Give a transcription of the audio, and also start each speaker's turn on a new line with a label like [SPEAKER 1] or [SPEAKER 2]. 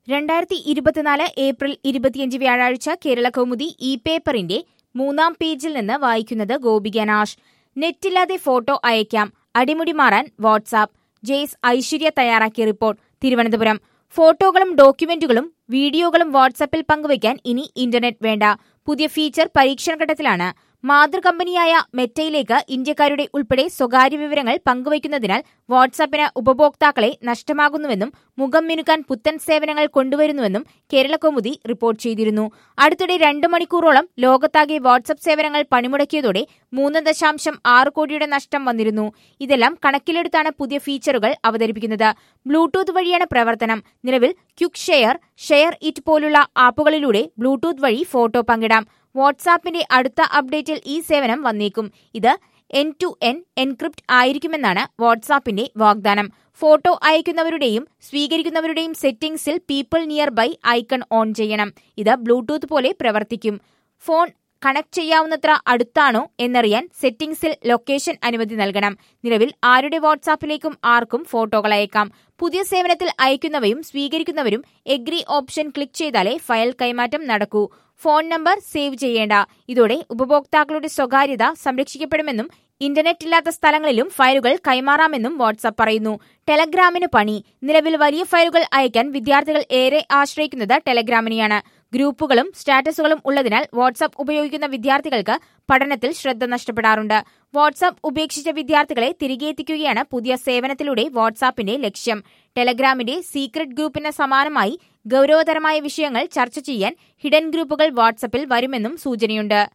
[SPEAKER 1] രണ്ടായിരത്തി ഇരുപത്തിനാല് ഏപ്രിൽ ഇരുപത്തിയഞ്ച് വ്യാഴാഴ്ച കേരള കൗമുദി ഇ പേപ്പറിന്റെ മൂന്നാം പേജിൽ നിന്ന് വായിക്കുന്നത് ഗോപിക നാഷ് നെറ്റില്ലാതെ ഫോട്ടോ അയക്കാം അടിമുടി മാറാൻ വാട്സാപ്പ് ജെയ്സ് ഐശ്വര്യ തയ്യാറാക്കിയ റിപ്പോർട്ട് തിരുവനന്തപുരം ഫോട്ടോകളും ഡോക്യുമെന്റുകളും വീഡിയോകളും വാട്സാപ്പിൽ പങ്കുവയ്ക്കാൻ ഇനി ഇന്റർനെറ്റ് വേണ്ട പുതിയ ഫീച്ചർ പരീക്ഷണഘട്ടത്തിലാണ് മാതൃകമ്പനിയായ മെറ്റയിലേക്ക് ഇന്ത്യക്കാരുടെ ഉൾപ്പെടെ സ്വകാര്യ വിവരങ്ങൾ പങ്കുവയ്ക്കുന്നതിനാൽ വാട്സാപ്പിന് ഉപഭോക്താക്കളെ നഷ്ടമാകുന്നുവെന്നും മുഖം മിനുക്കാൻ പുത്തൻ സേവനങ്ങൾ കൊണ്ടുവരുന്നുവെന്നും കേരള കൗമുദി റിപ്പോർട്ട് ചെയ്തിരുന്നു അടുത്തിടെ രണ്ടു മണിക്കൂറോളം ലോകത്താകെ വാട്സാപ്പ് സേവനങ്ങൾ പണിമുടക്കിയതോടെ മൂന്ന് ദശാംശം ആറ് കോടിയുടെ നഷ്ടം വന്നിരുന്നു ഇതെല്ലാം കണക്കിലെടുത്താണ് പുതിയ ഫീച്ചറുകൾ അവതരിപ്പിക്കുന്നത് ബ്ലൂടൂത്ത് വഴിയാണ് പ്രവർത്തനം നിലവിൽ ക്യുക്ക് ഷെയർ ഷെയർ ഇറ്റ് പോലുള്ള ആപ്പുകളിലൂടെ ബ്ലൂടൂത്ത് വഴി ഫോട്ടോ പങ്കിടാം വാട്സാപ്പിന്റെ അടുത്ത അപ്ഡേറ്റിൽ ഈ സേവനം വന്നേക്കും ഇത് എൻ ടു എൻ എൻക്രിപ്റ്റ് ആയിരിക്കുമെന്നാണ് വാട്സാപ്പിന്റെ വാഗ്ദാനം ഫോട്ടോ അയക്കുന്നവരുടെയും സ്വീകരിക്കുന്നവരുടെയും സെറ്റിംഗ്സിൽ people near by icon on ചെയ്യണം ഇത് ബ്ലൂടൂത്ത് പോലെ പ്രവർത്തിക്കും ഫോൺ കണക്ട് ചെയ്യാവുന്നത്ര അടുത്താണോ എന്നറിയാൻ സെറ്റിംഗ്സിൽ ലൊക്കേഷൻ അനുമതി നൽകണം നിലവിൽ ആരുടെ വാട്സാപ്പിലേക്കും ആർക്കും ഫോട്ടോകൾ അയക്കാം പുതിയ സേവനത്തിൽ അയക്കുന്നവയും സ്വീകരിക്കുന്നവരും എഗ്രി ഓപ്ഷൻ ക്ലിക്ക് ചെയ്താലേ ഫയൽ കൈമാറ്റം നടക്കൂ ഫോൺ നമ്പർ സേവ് ചെയ്യേണ്ട ഇതോടെ ഉപഭോക്താക്കളുടെ സ്വകാര്യത സംരക്ഷിക്കപ്പെടുമെന്നും ഇന്റർനെറ്റ് ഇല്ലാത്ത സ്ഥലങ്ങളിലും ഫയലുകൾ കൈമാറാമെന്നും വാട്സാപ്പ് പറയുന്നു ടെലഗ്രാമിന് പണി നിലവിൽ വലിയ ഫയലുകൾ അയക്കാൻ വിദ്യാർത്ഥികൾ ഏറെ ആശ്രയിക്കുന്നത് ടെലഗ്രാമിനെയാണ് ഗ്രൂപ്പുകളും സ്റ്റാറ്റസുകളും ഉള്ളതിനാൽ വാട്സാപ്പ് ഉപയോഗിക്കുന്ന വിദ്യാർത്ഥികൾക്ക് പഠനത്തിൽ ശ്രദ്ധ നഷ്ടപ്പെടാറുണ്ട് വാട്സാപ്പ് ഉപേക്ഷിച്ച വിദ്യാർത്ഥികളെ തിരികെ എത്തിക്കുകയാണ് പുതിയ സേവനത്തിലൂടെ വാട്സാപ്പിന്റെ ലക്ഷ്യം ടെലഗ്രാമിന്റെ സീക്രട്ട് ഗ്രൂപ്പിന് സമാനമായി ഗൌരവതരമായ വിഷയങ്ങൾ ചർച്ച ചെയ്യാൻ ഹിഡൻ ഗ്രൂപ്പുകൾ വാട്സാപ്പിൽ വരുമെന്നും സൂചനയുണ്ട്